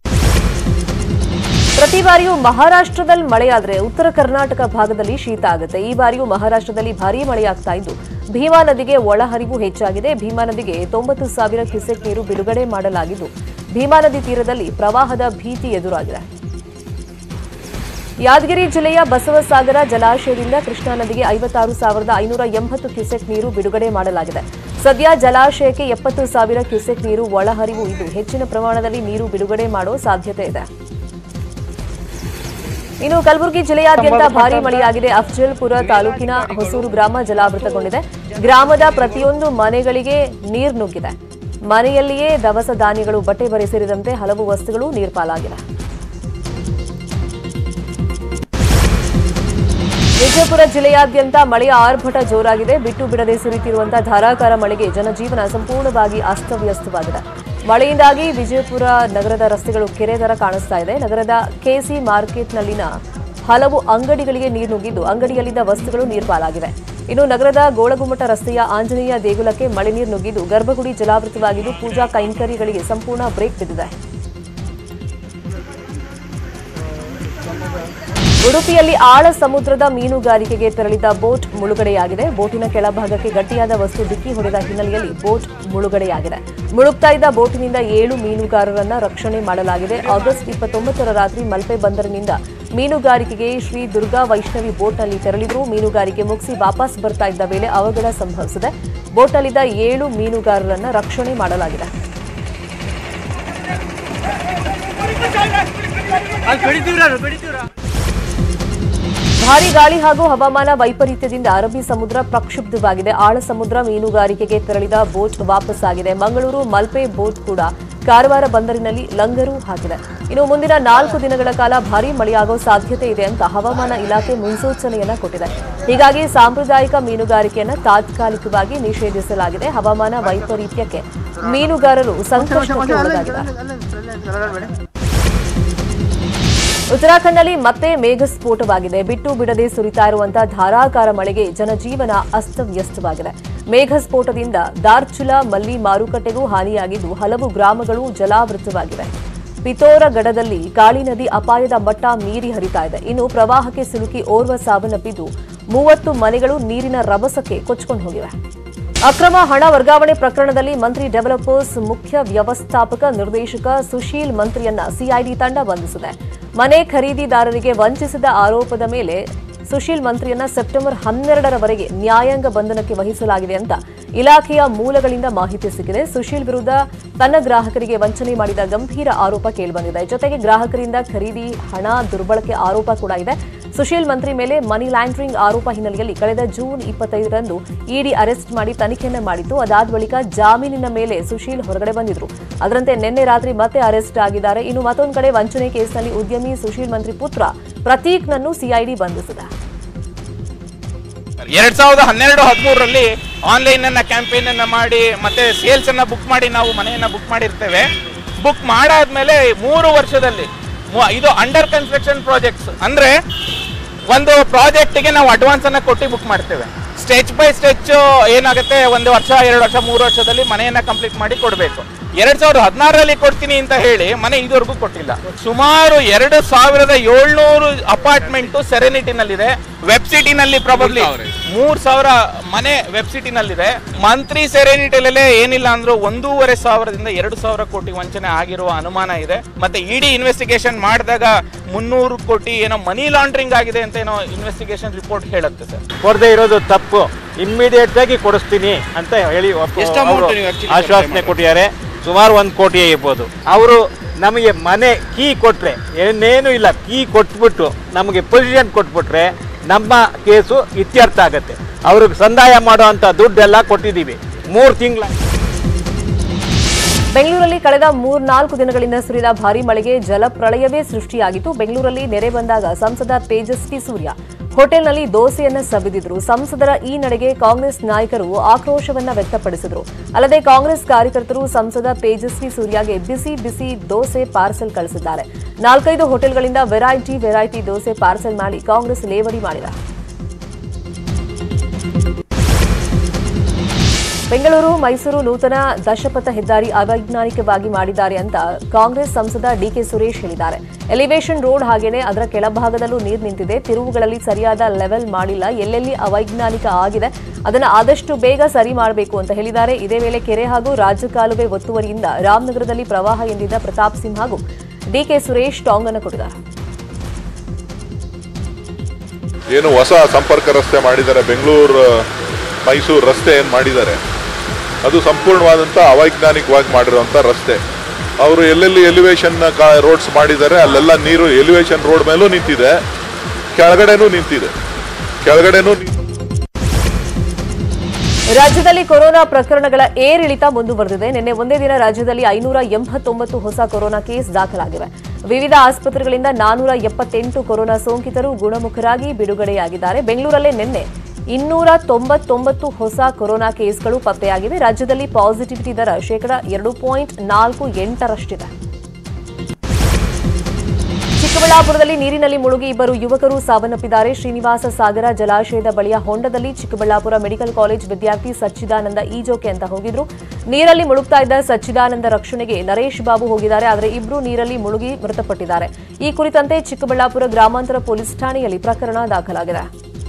ಪ್ರತಿ ಬಾರಿಯೂ ಮಹಾರಾಷ್ಟ್ರದಲ್ಲಿ ಮಳೆಯಾದ್ರೆ ಉತ್ತರ ಕರ್ನಾಟಕ ಭಾಗದಲ್ಲಿ ಶೀತ ಆಗುತ್ತೆ ಈ ಬಾರಿಯೂ ಮಹಾರಾಷ್ಟ್ರದಲ್ಲಿ ಭಾರೀ ಮಳೆಯಾಗ್ತಾ ಇದ್ದು ಭೀಮಾ ನದಿಗೆ ಒಳಹರಿವು ಹೆಚ್ಚಾಗಿದೆ ಭೀಮಾ ನದಿಗೆ ತೊಂಬತ್ತು ಸಾವಿರ ಕ್ಯೂಸೆಕ್ ನೀರು ಬಿಡುಗಡೆ ಮಾಡಲಾಗಿದ್ದು ಭೀಮಾ ನದಿ ತೀರದಲ್ಲಿ ಪ್ರವಾಹದ ಭೀತಿ ಎದುರಾಗಿದೆ ಯಾದಗಿರಿ ಜಿಲ್ಲೆಯ ಬಸವಸಾಗರ ಜಲಾಶಯದಿಂದ ಕೃಷ್ಣಾ ನದಿಗೆ ಐವತ್ತಾರು ಸಾವಿರದ ಐನೂರ ಎಂಬತ್ತು ಕ್ಯೂಸೆಕ್ ನೀರು ಬಿಡುಗಡೆ ಮಾಡಲಾಗಿದೆ ಸದ್ಯ ಜಲಾಶಯಕ್ಕೆ ಎಪ್ಪತ್ತು ಸಾವಿರ ಕ್ಯೂಸೆಕ್ ನೀರು ಒಳಹರಿವು ಇದ್ದು ಹೆಚ್ಚಿನ ಪ್ರಮಾಣದಲ್ಲಿ ನೀರು ಬಿಡುಗಡೆ ಮಾಡೋ ಸಾಧ್ಯತೆ ಇದೆ ಇನ್ನು ಕಲಬುರಗಿ ಜಿಲ್ಲೆಯಾದ್ಯಂತ ಭಾರೀ ಮಳೆಯಾಗಿದೆ ಅಫ್ಜಲ್ಪುರ ತಾಲೂಕಿನ ಹೊಸೂರು ಗ್ರಾಮ ಜಲಾವೃತಗೊಂಡಿದೆ ಗ್ರಾಮದ ಪ್ರತಿಯೊಂದು ಮನೆಗಳಿಗೆ ನೀರು ನುಗ್ಗಿದೆ ಮನೆಯಲ್ಲಿಯೇ ದವಸ ಧಾನ್ಯಗಳು ಬಟ್ಟೆ ಬರೆ ಸೇರಿದಂತೆ ಹಲವು ವಸ್ತುಗಳು ನೀರ್ಪಾಲಾಗಿವೆ ವಿಜಯಪುರ ಜಿಲ್ಲೆಯಾದ್ಯಂತ ಮಳೆಯ ಆರ್ಭಟ ಜೋರಾಗಿದೆ ಬಿಟ್ಟು ಬಿಡದೆ ಸುರಿತಿರುವಂತಹ ಧಾರಾಕಾರ ಮಳೆಗೆ ಜನಜೀವನ ಸಂಪೂರ್ಣವಾಗಿ ಅಸ್ತವ್ಯಸ್ತವಾಗಿದೆ ಮಳೆಯಿಂದಾಗಿ ವಿಜಯಪುರ ನಗರದ ರಸ್ತೆಗಳು ಕೆರೆ ದರ ಕಾಣಿಸ್ತಾ ಇದೆ ನಗರದ ಕೆಸಿ ಮಾರ್ಕೆಟ್ನಲ್ಲಿನ ಹಲವು ಅಂಗಡಿಗಳಿಗೆ ನೀರು ನುಗ್ಗಿದ್ದು ಅಂಗಡಿಯಲ್ಲಿದ್ದ ವಸ್ತುಗಳು ನೀರ್ಪಾಲಾಗಿವೆ ಇನ್ನು ನಗರದ ಗೋಳಗುಮ್ಮಟ ರಸ್ತೆಯ ಆಂಜನೇಯ ದೇಗುಲಕ್ಕೆ ಮಳೆ ನೀರು ನುಗ್ಗಿದ್ದು ಗರ್ಭಗುಡಿ ಜಲಾವೃತವಾಗಿದ್ದು ಪೂಜಾ ಕೈಂಕರ್ಯಗಳಿಗೆ ಸಂಪೂರ್ಣ ಬ್ರೇಕ್ ಬಿದ್ದಿದೆ ಉಡುಪಿಯಲ್ಲಿ ಆಳ ಸಮುದ್ರದ ಮೀನುಗಾರಿಕೆಗೆ ತೆರಳಿದ್ದ ಬೋಟ್ ಮುಳುಗಡೆಯಾಗಿದೆ ಬೋಟಿನ ಕೆಳಭಾಗಕ್ಕೆ ಗಟ್ಟಿಯಾದ ವಸ್ತು ಡಿಕ್ಕಿ ಹೊಡೆದ ಹಿನ್ನೆಲೆಯಲ್ಲಿ ಬೋಟ್ ಮುಳುಗಡೆಯಾಗಿದೆ ಮುಳುಗ್ತಾ ಇದ್ದ ಬೋಟಿನಿಂದ ಏಳು ಮೀನುಗಾರರನ್ನ ರಕ್ಷಣೆ ಮಾಡಲಾಗಿದೆ ಆಗಸ್ಟ್ ಇಪ್ಪತ್ತೊಂಬತ್ತರ ರಾತ್ರಿ ಮಲ್ಪೆ ಬಂದರಿನಿಂದ ಮೀನುಗಾರಿಕೆಗೆ ಶ್ರೀ ದುರ್ಗಾ ವೈಷ್ಣವಿ ಬೋಟ್ನಲ್ಲಿ ತೆರಳಿದ್ರು ಮೀನುಗಾರಿಕೆ ಮುಗಿಸಿ ವಾಪಸ್ ಬರ್ತಾ ಇದ್ದ ವೇಳೆ ಅವಘಡ ಸಂಭವಿಸಿದೆ ಬೋಟ್ನಲ್ಲಿದ್ದ ಏಳು ಮೀನುಗಾರರನ್ನ ರಕ್ಷಣೆ ಮಾಡಲಾಗಿದೆ ಭಾರಿ ಗಾಳಿ ಹಾಗೂ ಹವಾಮಾನ ವೈಪರೀತ್ಯದಿಂದ ಅರಬ್ಬಿ ಸಮುದ್ರ ಪ್ರಕ್ಷುಬ್ಧವಾಗಿದೆ ಆಳ ಸಮುದ್ರ ಮೀನುಗಾರಿಕೆಗೆ ತೆರಳಿದ ಬೋಟ್ ವಾಪಸ್ ಆಗಿದೆ ಮಂಗಳೂರು ಮಲ್ಪೆ ಬೋಟ್ ಕೂಡ ಕಾರವಾರ ಬಂದರಿನಲ್ಲಿ ಲಂಗರು ಹಾಕಿದೆ ಇನ್ನು ಮುಂದಿನ ನಾಲ್ಕು ದಿನಗಳ ಕಾಲ ಭಾರೀ ಮಳೆಯಾಗೋ ಸಾಧ್ಯತೆ ಇದೆ ಅಂತ ಹವಾಮಾನ ಇಲಾಖೆ ಮುನ್ಸೂಚನೆಯನ್ನ ಕೊಟ್ಟಿದೆ ಹೀಗಾಗಿ ಸಾಂಪ್ರದಾಯಿಕ ಮೀನುಗಾರಿಕೆಯನ್ನು ತಾತ್ಕಾಲಿಕವಾಗಿ ನಿಷೇಧಿಸಲಾಗಿದೆ ಹವಾಮಾನ ವೈಪರೀತ್ಯಕ್ಕೆ ಮೀನುಗಾರರು ಸಂಕಷ್ಟಕ್ಕೆ ಒಳಗಾಗಿದ್ದಾರೆ ಉತ್ತರಾಖಂಡ್ನಲ್ಲಿ ಮತ್ತೆ ಮೇಘಸ್ಫೋಟವಾಗಿದೆ ಬಿಟ್ಟು ಬಿಡದೆ ಸುರಿತಾ ಇರುವಂತಹ ಧಾರಾಕಾರ ಮಳೆಗೆ ಜನಜೀವನ ಅಸ್ತವ್ಯಸ್ತವಾಗಿದೆ ಮೇಘಸ್ಫೋಟದಿಂದ ದಾರ್ಚುಲಾ ಮಲ್ಲಿ ಮಾರುಕಟ್ಟೆಗೂ ಹಾನಿಯಾಗಿದ್ದು ಹಲವು ಗ್ರಾಮಗಳು ಜಲಾವೃತವಾಗಿವೆ ಪಿತೋರಗಢದಲ್ಲಿ ಕಾಳಿ ನದಿ ಅಪಾಯದ ಮಟ್ಟ ಮೀರಿ ಹರಿತಾ ಇದೆ ಇನ್ನು ಪ್ರವಾಹಕ್ಕೆ ಸಿಲುಕಿ ಓರ್ವ ಸಾವನ್ನಪ್ಪಿದ್ದು ಮೂವತ್ತು ಮನೆಗಳು ನೀರಿನ ರಭಸಕ್ಕೆ ಕೊಚ್ಕೊಂಡು ಹೋಗಿವೆ ಅಕ್ರಮ ಹಣ ವರ್ಗಾವಣೆ ಪ್ರಕರಣದಲ್ಲಿ ಮಂತ್ರಿ ಡೆವಲಪರ್ಸ್ ಮುಖ್ಯ ವ್ಯವಸ್ಥಾಪಕ ನಿರ್ದೇಶಕ ಸುಶೀಲ್ ಮಂತ್ರಿಯನ್ನ ಸಿಐಡಿ ತಂಡ ಬಂಧಿಸಿದೆ ಮನೆ ಖರೀದಿದಾರರಿಗೆ ವಂಚಿಸಿದ ಆರೋಪದ ಮೇಲೆ ಸುಶೀಲ್ ಮಂತ್ರಿಯನ್ನ ಸೆಪ್ಟೆಂಬರ್ ಹನ್ನೆರಡರವರೆಗೆ ನ್ಯಾಯಾಂಗ ಬಂಧನಕ್ಕೆ ವಹಿಸಲಾಗಿದೆ ಅಂತ ಇಲಾಖೆಯ ಮೂಲಗಳಿಂದ ಮಾಹಿತಿ ಸಿಕ್ಕಿದೆ ಸುಶೀಲ್ ವಿರುದ್ಧ ತನ್ನ ಗ್ರಾಹಕರಿಗೆ ವಂಚನೆ ಮಾಡಿದ ಗಂಭೀರ ಆರೋಪ ಕೇಳಿಬಂದಿದೆ ಜೊತೆಗೆ ಗ್ರಾಹಕರಿಂದ ಖರೀದಿ ಹಣ ದುರ್ಬಳಕೆ ಆರೋಪ ಕೂಡ ಇದೆ ಸುಶೀಲ್ ಮಂತ್ರಿ ಮೇಲೆ ಮನಿ ಲ್ಯಾಂಡ್ರಿಂಗ್ ಆರೋಪ ಹಿನ್ನೆಲೆಯಲ್ಲಿ ಕಳೆದ ಜೂನ್ ಇಪ್ಪತ್ತೈದರಂದು ಇಡಿ ಅರೆಸ್ಟ್ ಮಾಡಿ ತನಿಖೆಯನ್ನ ಮಾಡಿತ್ತು ಅದಾದ ಬಳಿಕ ಜಾಮೀನಿನ ಮೇಲೆ ಸುಶೀಲ್ ಹೊರಗಡೆ ಬಂದಿದ್ರು ಅದರಂತೆ ನಿನ್ನೆ ರಾತ್ರಿ ಮತ್ತೆ ಅರೆಸ್ಟ್ ಆಗಿದ್ದಾರೆ ಇನ್ನು ಮತ್ತೊಂದು ಕಡೆ ವಂಚನೆ ಕೇಸ್ನಲ್ಲಿ ಉದ್ಯಮಿ ಸುಶೀಲ್ ಮಂತ್ರಿ ಪುತ್ರ ಪ್ರತೀಕ್ನನ್ನು ಸಿಐಡಿ ಬಂಧಿಸಿದೆ ಎರಡ್ ಸಾವಿರದ ಹನ್ನೆರಡು ಹದಿಮೂರರಲ್ಲಿ ಆನ್ಲೈನ್ ಅನ್ನ ಕ್ಯಾಂಪೇನ್ ಅನ್ನ ಮಾಡಿ ಮತ್ತೆ ಸೇಲ್ಸ್ ಅನ್ನ ಬುಕ್ ಮಾಡಿ ನಾವು ಮನೆಯನ್ನ ಬುಕ್ ಮಾಡಿರ್ತೇವೆ ಬುಕ್ ಮಾಡಾದ್ಮೇಲೆ ಮೂರು ವರ್ಷದಲ್ಲಿ ಮು- ಇದು ಅಂಡರ್ ಕನ್ಸ್ಟ್ರಕ್ಷನ್ ಪ್ರಾಜೆಕ್ಟ್ಸ್ ಅಂದ್ರೆ ಒಂದು ಪ್ರಾಜೆಕ್ಟ್ಗೆ ನಾವು ಅಡ್ವಾನ್ಸ್ ಅನ್ನ ಕೊಟ್ಟು ಬುಕ್ ಮಾಡ್ತೇವೆ ಸ್ಟೆಚ್ ಬೈ ಸ್ಟೆಚ್ ಏನಾಗುತ್ತೆ ಒಂದು ವರ್ಷ ಎರಡು ವರ್ಷ ಮೂರು ವರ್ಷದಲ್ಲಿ ಮನೆಯನ್ನ ಕಂಪ್ಲೀಟ್ ಮಾಡಿ ಕೊಡಬೇಕು ಎರಡ್ ಸಾವಿರದ ಹದಿನಾರರಲ್ಲಿ ಕೊಡ್ತೀನಿ ಅಂತ ಹೇಳಿ ಮನೆ ಇದುವರೆಗೂ ಕೊಟ್ಟಿಲ್ಲ ಸುಮಾರು ಎರಡು ಸಾವಿರದ ಏಳ್ನೂರು ಅಪಾರ್ಟ್ಮೆಂಟ್ ಸೆರೆನಿಟಿನಲ್ಲಿದೆ ವೆಬ್ ಸಿಟಿನಲ್ಲಿ ಪ್ರಾಬಬ್ಲಿ ಮೂರ್ ಸಾವಿರ ಮನೆ ವೆಬ್ ಸಿಟಿನಲ್ಲಿದೆ ಮಂತ್ರಿ ಸೆರೆನಿಟಿಲಲ್ಲೇ ಏನಿಲ್ಲ ಅಂದ್ರೂ ಒಂದೂವರೆ ಸಾವಿರದಿಂದ ಎರಡು ಸಾವಿರ ಕೋಟಿ ವಂಚನೆ ಆಗಿರುವ ಅನುಮಾನ ಇದೆ ಮತ್ತೆ ಇಡಿ ಇನ್ವೆಸ್ಟಿಗೇಷನ್ ಮಾಡಿದಾಗ ಮುನ್ನೂರು ಕೋಟಿ ಏನೋ ಮನಿ ಲಾಂಡ್ರಿಂಗ್ ಆಗಿದೆ ಅಂತ ಏನೋ ಇನ್ವೆಸ್ಟಿಗೇಷನ್ ರಿಪೋರ್ಟ್ ಹೇಳುತ್ತೆ ಸರ್ ಕೊಡದೇ ಇರೋದು ತಪ್ಪು ಇಮ್ಮಿಡಿಯೇಟ್ ಆಗಿ ಕೊಡಿಸ್ತೀನಿ ಅಂತ ಹೇಳಿ ಒಪ್ಪ- ಅವ್ರು ಆಶ್ವಾಸನೆ ಕೊಟ್ಟಿದ್ದಾರೆ ಸುಮಾರು ಒಂದು ಕೋಟಿ ಇರ್ಬೋದು ಅವರು ನಮಗೆ ಮನೆ ಕೀ ಕೊಟ್ರೆ ಏನೇನು ಇಲ್ಲ ಕೀ ಕೊಟ್ಬಿಟ್ಟು ನಮಗೆ ಪೊಸಿಷನ್ ಕೊಟ್ಬಿಟ್ರೆ ನಮ್ಮ ಕೇಸು ಇತ್ಯರ್ಥ ಆಗುತ್ತೆ ಅವ್ರಿಗೆ ಸಂದಾಯ ಮಾಡುವಂಥ ದುಡ್ಡೆಲ್ಲ ಕೊಟ್ಟಿದ್ದೀವಿ ಮೂರು ತಿಂಗಳ ಬೆಂಗಳೂರಲ್ಲಿ ಕಳೆದ ಮೂರ್ನಾಲ್ಕು ದಿನಗಳಿಂದ ಸುರಿದ ಭಾರೀ ಮಳೆಗೆ ಜಲಪ್ರಳಯವೇ ಸೃಷ್ಟಿಯಾಗಿತ್ತು ಬೆಂಗಳೂರಲ್ಲಿ ನೆರೆ ಬಂದಾಗ ಸಂಸದ ತೇಜಸ್ವಿ ಸೂರ್ಯ ಹೋಟೆಲ್ನಲ್ಲಿ ದೋಸೆಯನ್ನ ಸವಿದಿದ್ರು ಸಂಸದರ ಈ ನಡೆಗೆ ಕಾಂಗ್ರೆಸ್ ನಾಯಕರು ಆಕ್ರೋಶವನ್ನ ವ್ಯಕ್ತಪಡಿಸಿದ್ರು ಅಲ್ಲದೆ ಕಾಂಗ್ರೆಸ್ ಕಾರ್ಯಕರ್ತರು ಸಂಸದ ತೇಜಸ್ವಿ ಸೂರ್ಯಗೆ ಬಿಸಿ ಬಿಸಿ ದೋಸೆ ಪಾರ್ಸೆಲ್ ಕಳಿಸಿದ್ದಾರೆ ನಾಲ್ಕೈದು ಹೋಟೆಲ್ಗಳಿಂದ ವೆರೈಟಿ ವೆರೈಟಿ ದೋಸೆ ಪಾರ್ಸೆಲ್ ಮಾಡಿ ಕಾಂಗ್ರೆಸ್ ಲೇವಡಿ ಮಾಡಿದೆ ಬೆಂಗಳೂರು ಮೈಸೂರು ನೂತನ ದಶಪಥ ಹೆದ್ದಾರಿ ಅವೈಜ್ಞಾನಿಕವಾಗಿ ಮಾಡಿದ್ದಾರೆ ಅಂತ ಕಾಂಗ್ರೆಸ್ ಸಂಸದ ಡಿಕೆ ಸುರೇಶ್ ಹೇಳಿದ್ದಾರೆ ಎಲಿವೇಶನ್ ರೋಡ್ ಹಾಗೇನೆ ಅದರ ಕೆಳಭಾಗದಲ್ಲೂ ನೀರು ನಿಂತಿದೆ ತಿರುವುಗಳಲ್ಲಿ ಸರಿಯಾದ ಲೆವೆಲ್ ಮಾಡಿಲ್ಲ ಎಲ್ಲೆಲ್ಲಿ ಅವೈಜ್ಞಾನಿಕ ಆಗಿದೆ ಅದನ್ನು ಆದಷ್ಟು ಬೇಗ ಸರಿ ಮಾಡಬೇಕು ಅಂತ ಹೇಳಿದ್ದಾರೆ ಇದೇ ವೇಳೆ ಕೆರೆ ಹಾಗೂ ರಾಜಕಾಲುವೆ ಒತ್ತುವರಿಯಿಂದ ರಾಮನಗರದಲ್ಲಿ ಪ್ರವಾಹ ಎಂದಿದ್ದ ಪ್ರತಾಪ್ ಸಿಂಗ್ ಹಾಗೂ ಡಿಕೆ ಸುರೇಶ್ ಟಾಂಗ್ ಅನ್ನು ಕೊಟ್ಟಿದ್ದಾರೆ ಏನು ಹೊಸ ಸಂಪರ್ಕ ರಸ್ತೆ ಮಾಡಿದ್ದಾರೆ ಬೆಂಗಳೂರು ಮೈಸೂರು ರಸ್ತೆ ಏನು ಮಾಡಿದ್ದಾರೆ ಅದು ಸಂಪೂರ್ಣವಾದಂಥ ಅವೈಜ್ಞಾನಿಕವಾಗಿ ಮಾಡಿರುವಂಥ ರಸ್ತೆ ಅವರು ಎಲ್ಲೆಲ್ಲಿ ಎಲಿವೇಶನ್ ರೋಡ್ಸ್ ಮಾಡಿದ್ದಾರೆ ಅಲ್ಲೆಲ್ಲ ನೀರು ಎಲಿವೇಶನ್ ರೋಡ್ ಮೇಲೂ ನಿಂತಿದೆ ಕೆಳಗಡೆನೂ ನಿಂತಿದೆ ಕೆಳಗಡೆನೂ ನಿ- ರಾಜ್ಯದಲ್ಲಿ ಕೊರೋನಾ ಪ್ರಕರಣಗಳ ಏರಿಳಿತ ಮುಂದುವರೆದಿದೆ ನಿನ್ನೆ ಒಂದೇ ದಿನ ರಾಜ್ಯದಲ್ಲಿ ಐನೂರ ಎಂಬತ್ತೊಂಬತ್ತು ಹೊಸ ಕೊರೋನಾ ಕೇಸ್ ದಾಖಲಾಗಿವೆ ವಿವಿಧ ಆಸ್ಪತ್ರೆಗಳಿಂದ ನಾನೂರ ಎಪ್ಪತ್ತೆಂಟು ಕೊರೋನಾ ಸೋಂಕಿತರು ಗುಣಮುಖರಾಗಿ ಬಿಡುಗಡೆಯಾಗಿದ್ದಾರೆ ಬೆಂಗಳೂರಲ್ಲೇ ನಿನ್ನೆ ಇನ್ನೂರ ತೊಂಬತ್ತೊಂಬತ್ತು ಹೊಸ ಕೊರೋನಾ ಕೇಸ್ಗಳು ಪತ್ತೆಯಾಗಿವೆ ರಾಜ್ಯದಲ್ಲಿ ಪಾಸಿಟಿವಿಟಿ ದರ ಶೇಕಡ ಎರಡು ಪಾಯಿಂಟ್ ನಾಲ್ಕು ಎಂಟರಷ್ಟಿದೆ ಚಿಕ್ಕಬಳ್ಳಾಪುರದಲ್ಲಿ ನೀರಿನಲ್ಲಿ ಮುಳುಗಿ ಇಬ್ಬರು ಯುವಕರು ಸಾವನ್ನಪ್ಪಿದ್ದಾರೆ ಶ್ರೀನಿವಾಸ ಸಾಗರ ಜಲಾಶಯದ ಬಳಿಯ ಹೊಂಡದಲ್ಲಿ ಚಿಕ್ಕಬಳ್ಳಾಪುರ ಮೆಡಿಕಲ್ ಕಾಲೇಜ್ ವಿದ್ಯಾರ್ಥಿ ಸಚ್ಚಿದಾನಂದ ಈಜೋಕೆ ಅಂತ ಹೋಗಿದ್ರು ನೀರಲ್ಲಿ ಮುಳುಗ್ತಾ ಇದ್ದ ಸಚ್ಚಿದಾನಂದ ರಕ್ಷಣೆಗೆ ನರೇಶ್ ಬಾಬು ಹೋಗಿದ್ದಾರೆ ಆದರೆ ಇಬ್ಬರು ನೀರಲ್ಲಿ ಮುಳುಗಿ ಮೃತಪಟ್ಟಿದ್ದಾರೆ ಈ ಕುರಿತಂತೆ ಚಿಕ್ಕಬಳ್ಳಾಪುರ ಗ್ರಾಮಾಂತರ ಪೊಲೀಸ್ ಠಾಣೆಯಲ್ಲಿ ಪ್ರಕರಣ ದಾಖಲಾಗಿದೆ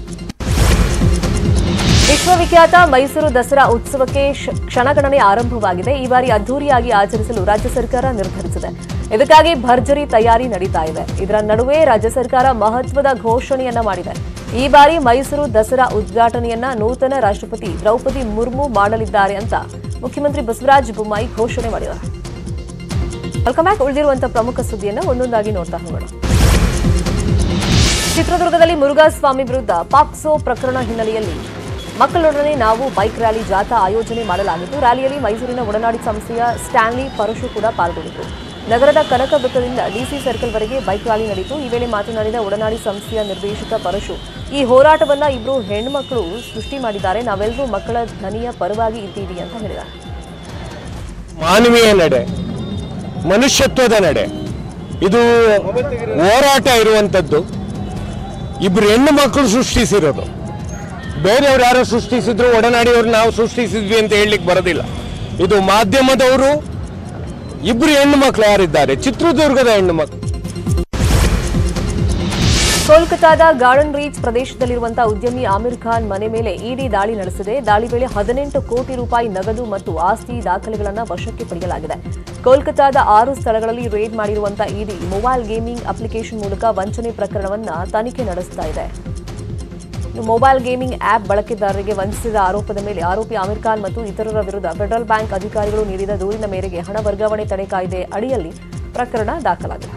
ವಿಶ್ವವಿಖ್ಯಾತ ಮೈಸೂರು ದಸರಾ ಉತ್ಸವಕ್ಕೆ ಶ- ಕ್ಷಣಗಣನೆ ಆರಂಭವಾಗಿದೆ ಈ ಬಾರಿ ಅದ್ದೂರಿಯಾಗಿ ಆಚರಿಸಲು ರಾಜ್ಯ ಸರ್ಕಾರ ನಿರ್ಧರಿಸಿದೆ ಇದಕ್ಕಾಗಿ ಭರ್ಜರಿ ತಯಾರಿ ನಡೀತಾ ಇದೆ ಇದರ ನಡುವೆ ರಾಜ್ಯ ಸರ್ಕಾರ ಮಹತ್ವದ ಘೋಷಣೆಯನ್ನ ಮಾಡಿದೆ ಈ ಬಾರಿ ಮೈಸೂರು ದಸರಾ ಉದ್ಘಾಟನೆಯನ್ನ ನೂತನ ರಾಷ್ಟ್ರಪತಿ ದ್ರೌಪದಿ ಮುರ್ಮು ಮಾಡಲಿದ್ದಾರೆ ಅಂತ ಮುಖ್ಯಮಂತ್ರಿ ಬಸವರಾಜ ಬೊಮ್ಮಾಯಿ ಘೋಷಣೆ ಮಾಡಿದ್ದಾರೆ ವೆಲ್ಕಮ್ ಬ್ಯಾಕ್ ಉಳಿದಿರುವಂತಹ ಪ್ರಮುಖ ಸುದ್ದಿಯನ್ನ ಒಂದೊಂದಾಗಿ ನೋಡ್ತಾ ಹೋಗೋಣ ಚಿತ್ರದುರ್ಗದಲ್ಲಿ ಮುರುಘಾಸ್ವಾಮಿ ವಿರುದ್ಧ ಪಾಕ್ಸೋ ಪ್ರಕರಣ ಹಿನ್ನೆಲೆಯಲ್ಲಿ ಮಕ್ಕಳೊಡನೆ ನಾವು ಬೈಕ್ ರ್ಯಾಲಿ ಜಾಥಾ ಆಯೋಜನೆ ಮಾಡಲಾಗಿತ್ತು ರ್ಯಾಲಿಯಲ್ಲಿ ಮೈಸೂರಿನ ಒಡನಾಡಿ ಸಂಸ್ಥೆಯ ಸ್ಟ್ಯಾನ್ಲಿ ಪರಶು ಕೂಡ ಪಾಲ್ಗೊಂಡಿದ್ದರು ನಗರದ ಕನಕ ವೃತ್ತದಿಂದ ಡಿಸಿ ಸರ್ಕಲ್ವರೆಗೆ ಬೈಕ್ ರ್ಯಾಲಿ ನಡೆಯಿತು ಈ ವೇಳೆ ಮಾತನಾಡಿದ ಒಡನಾಡಿ ಸಂಸ್ಥೆಯ ನಿರ್ದೇಶಕ ಪರಶು ಈ ಹೋರಾಟವನ್ನ ಇಬ್ಬರು ಹೆಣ್ಮಕ್ಳು ಸೃಷ್ಟಿ ಮಾಡಿದ್ದಾರೆ ನಾವೆಲ್ಲರೂ ಮಕ್ಕಳ ಧ್ವನಿಯ ಪರವಾಗಿ ಇದ್ದೀವಿ ಅಂತ ಹೇಳಿದ್ದಾರೆ ಮಾನವೀಯ ನಡೆ ಮನುಷ್ಯತ್ವದ ನಡೆ ಇದು ಹೋರಾಟ ಇರುವಂಥದ್ದು ಇಬ್ರು ಹೆಣ್ಣು ಮಕ್ಕಳು ಸೃಷ್ಟಿಸಿರೋದು ಬೇರೆಯವ್ರು ಯಾರೋ ಸೃಷ್ಟಿಸಿದ್ರು ಒಡನಾಡಿಯವ್ರು ನಾವು ಸೃಷ್ಟಿಸಿದ್ವಿ ಅಂತ ಹೇಳಲಿಕ್ಕೆ ಬರೋದಿಲ್ಲ ಇದು ಮಾಧ್ಯಮದವರು ಇಬ್ರು ಹೆಣ್ಣು ಮಕ್ಕಳು ಯಾರಿದ್ದಾರೆ ಚಿತ್ರದುರ್ಗದ ಹೆಣ್ಣು ಮಕ್ಕಳು ಕೋಲ್ಕತಾದ ಗಾರ್ಡನ್ ರೀಚ್ ಪ್ರದೇಶದಲ್ಲಿರುವಂತಹ ಉದ್ಯಮಿ ಆಮಿರ್ ಖಾನ್ ಮನೆ ಮೇಲೆ ಇಡಿ ದಾಳಿ ನಡೆಸಿದೆ ದಾಳಿ ವೇಳೆ ಹದಿನೆಂಟು ಕೋಟಿ ರೂಪಾಯಿ ನಗದು ಮತ್ತು ಆಸ್ತಿ ದಾಖಲೆಗಳನ್ನು ವಶಕ್ಕೆ ಪಡೆಯಲಾಗಿದೆ ಕೋಲ್ಕತಾದ ಆರು ಸ್ಥಳಗಳಲ್ಲಿ ರೇಡ್ ಮಾಡಿರುವಂತಹ ಇಡಿ ಮೊಬೈಲ್ ಗೇಮಿಂಗ್ ಅಪ್ಲಿಕೇಶನ್ ಮೂಲಕ ವಂಚನೆ ಪ್ರಕರಣವನ್ನ ತನಿಖೆ ನಡೆಸ್ತಾ ಇದೆ ಇನ್ನು ಮೊಬೈಲ್ ಗೇಮಿಂಗ್ ಆಪ್ ಬಳಕೆದಾರರಿಗೆ ವಂಚಿಸಿದ ಆರೋಪದ ಮೇಲೆ ಆರೋಪಿ ಆಮಿರ್ ಖಾನ್ ಮತ್ತು ಇತರರ ವಿರುದ್ಧ ಫೆಡರಲ್ ಬ್ಯಾಂಕ್ ಅಧಿಕಾರಿಗಳು ನೀಡಿದ ದೂರಿನ ಮೇರೆಗೆ ಹಣ ವರ್ಗಾವಣೆ ತಡೆ ಕಾಯ್ದೆ ಅಡಿಯಲ್ಲಿ ಪ್ರಕರಣ ದಾಖಲಾಗಿದೆ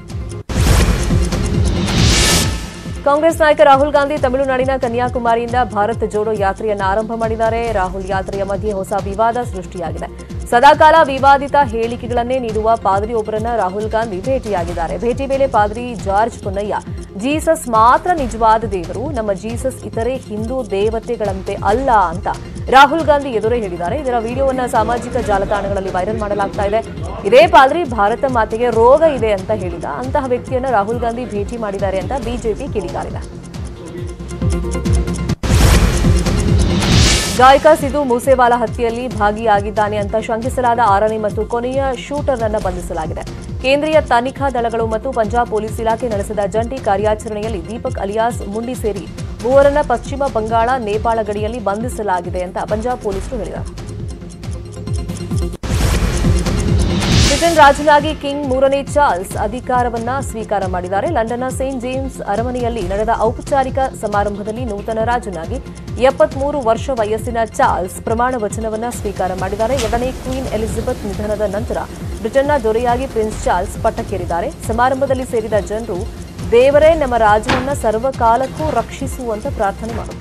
ಕಾಂಗ್ರೆಸ್ ನಾಯಕ ರಾಹುಲ್ ಗಾಂಧಿ ತಮಿಳುನಾಡಿನ ಕನ್ಯಾಕುಮಾರಿಯಿಂದ ಭಾರತ್ ಜೋಡೋ ಯಾತ್ರೆಯನ್ನು ಆರಂಭ ಮಾಡಿದ್ದಾರೆ ರಾಹುಲ್ ಯಾತ್ರೆಯ ಮಧ್ಯೆ ಹೊಸ ವಿವಾದ ಸೃಷ್ಟಿಯಾಗಿದೆ ಸದಾಕಾಲ ವಿವಾದಿತ ಹೇಳಿಕೆಗಳನ್ನೇ ನೀಡುವ ಪಾದ್ರಿಯೊಬ್ಬರನ್ನ ರಾಹುಲ್ ಗಾಂಧಿ ಭೇಟಿಯಾಗಿದ್ದಾರೆ ಭೇಟಿ ವೇಳೆ ಪಾದ್ರಿ ಜಾರ್ಜ್ ಪುನ್ನಯ್ಯ ಜೀಸಸ್ ಮಾತ್ರ ನಿಜವಾದ ದೇವರು ನಮ್ಮ ಜೀಸಸ್ ಇತರೆ ಹಿಂದೂ ದೇವತೆಗಳಂತೆ ಅಲ್ಲ ಅಂತ ರಾಹುಲ್ ಗಾಂಧಿ ಎದುರೇ ಹೇಳಿದ್ದಾರೆ ಇದರ ವಿಡಿಯೋವನ್ನ ಸಾಮಾಜಿಕ ಜಾಲತಾಣಗಳಲ್ಲಿ ವೈರಲ್ ಮಾಡಲಾಗ್ತಾ ಇದೆ ಇದೇ ಪಾದ್ರಿ ಭಾರತ ಮಾತೆಗೆ ರೋಗ ಇದೆ ಅಂತ ಹೇಳಿದ ಅಂತಹ ವ್ಯಕ್ತಿಯನ್ನ ರಾಹುಲ್ ಗಾಂಧಿ ಭೇಟಿ ಮಾಡಿದ್ದಾರೆ ಅಂತ ಬಿಜೆಪಿ ಕಿಡಿಕಾರಿದೆ ಗಾಯಕ ಸಿಧು ಮೂಸೇವಾಲಾ ಹತ್ಯೆಯಲ್ಲಿ ಭಾಗಿಯಾಗಿದ್ದಾನೆ ಅಂತ ಶಂಕಿಸಲಾದ ಆರನೇ ಮತ್ತು ಕೊನೆಯ ಶೂಟರ್ ಅನ್ನ ಬಂಧಿಸಲಾಗಿದೆ ಕೇಂದ್ರೀಯ ತನಿಖಾ ದಳಗಳು ಮತ್ತು ಪಂಜಾಬ್ ಪೊಲೀಸ್ ಇಲಾಖೆ ನಡೆಸಿದ ಜಂಟಿ ಕಾರ್ಯಾಚರಣೆಯಲ್ಲಿ ದೀಪಕ್ ಅಲಿಯಾಸ್ ಮುಂಡಿ ಸೇರಿ ಮೂವರನ್ನ ಪಶ್ಚಿಮ ಬಂಗಾಳ ನೇಪಾಳ ಗಡಿಯಲ್ಲಿ ಬಂಧಿಸಲಾಗಿದೆ ಅಂತ ಪಂಜಾಬ್ ಪೊಲೀಸರು ಹೇಳಿದ್ದಾರೆ ಬ್ರಿಟನ್ ರಾಜನಾಗಿ ಕಿಂಗ್ ಮೂರನೇ ಚಾರ್ಲ್ಸ್ ಅಧಿಕಾರವನ್ನ ಸ್ವೀಕಾರ ಮಾಡಿದ್ದಾರೆ ಲಂಡನ್ನ ಸೇಂಟ್ ಜೇಮ್ಸ್ ಅರಮನೆಯಲ್ಲಿ ನಡೆದ ಔಪಚಾರಿಕ ಸಮಾರಂಭದಲ್ಲಿ ನೂತನ ರಾಜನಾಗಿ ಎಪ್ಪತ್ಮೂರು ವರ್ಷ ವಯಸ್ಸಿನ ಚಾರ್ಲ್ಸ್ ಪ್ರಮಾಣ ವಚನವನ್ನ ಸ್ವೀಕಾರ ಮಾಡಿದ್ದಾರೆ ಎರಡನೇ ಕ್ವೀನ್ ಎಲಿಜಬೆತ್ ನಿಧನದ ನಂತರ ಬ್ರಿಟನ್ನ ದೊರೆಯಾಗಿ ಪ್ರಿನ್ಸ್ ಚಾರ್ಲ್ಸ್ ಪಟ್ಟಕ್ಕೇರಿದ್ದಾರೆ ಸಮಾರಂಭದಲ್ಲಿ ಸೇರಿದ ಜನರು ದೇವರೇ ನಮ್ಮ ರಾಜನನ್ನ ಸರ್ವಕಾಲಕ್ಕೂ ರಕ್ಷಿಸುವಂತ ಪ್ರಾರ್ಥನೆ ಮಾಡಿದರು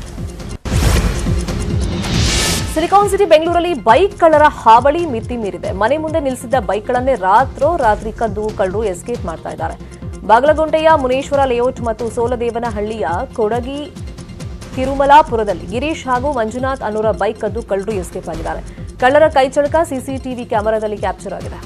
ಸಿಲಿಕಾನ್ ಸಿಟಿ ಬೆಂಗಳೂರಲ್ಲಿ ಬೈಕ್ ಕಳ್ಳರ ಹಾವಳಿ ಮಿತಿ ಮೀರಿದೆ ಮನೆ ಮುಂದೆ ನಿಲ್ಲಿಸಿದ್ದ ಬೈಕ್ಗಳನ್ನೇ ರಾತ್ರೋ ರಾತ್ರಿ ಕದ್ದು ಕಳ್ಳರು ಎಸ್ಕೇಪ್ ಮಾಡ್ತಾ ಇದ್ದಾರೆ ಬಾಗಲಗುಂಟೆಯ ಮುನೇಶ್ವರ ಲೇಔಟ್ ಮತ್ತು ಸೋಲದೇವನಹಳ್ಳಿಯ ಕೊಡಗಿ ತಿರುಮಲಾಪುರದಲ್ಲಿ ಗಿರೀಶ್ ಹಾಗೂ ಮಂಜುನಾಥ್ ಅನ್ನೋರ ಬೈಕ್ ಕದ್ದು ಕಳ್ಳರು ಎಸ್ಕೇಪ್ ಆಗಿದ್ದಾರೆ ಕಳ್ಳರ ಕೈಚಳಕ ಸಿಸಿಟಿವಿ ಕ್ಯಾಮೆರಾದಲ್ಲಿ ಕ್ಯಾಪ್ಚರ್ ಆಗಿದೆ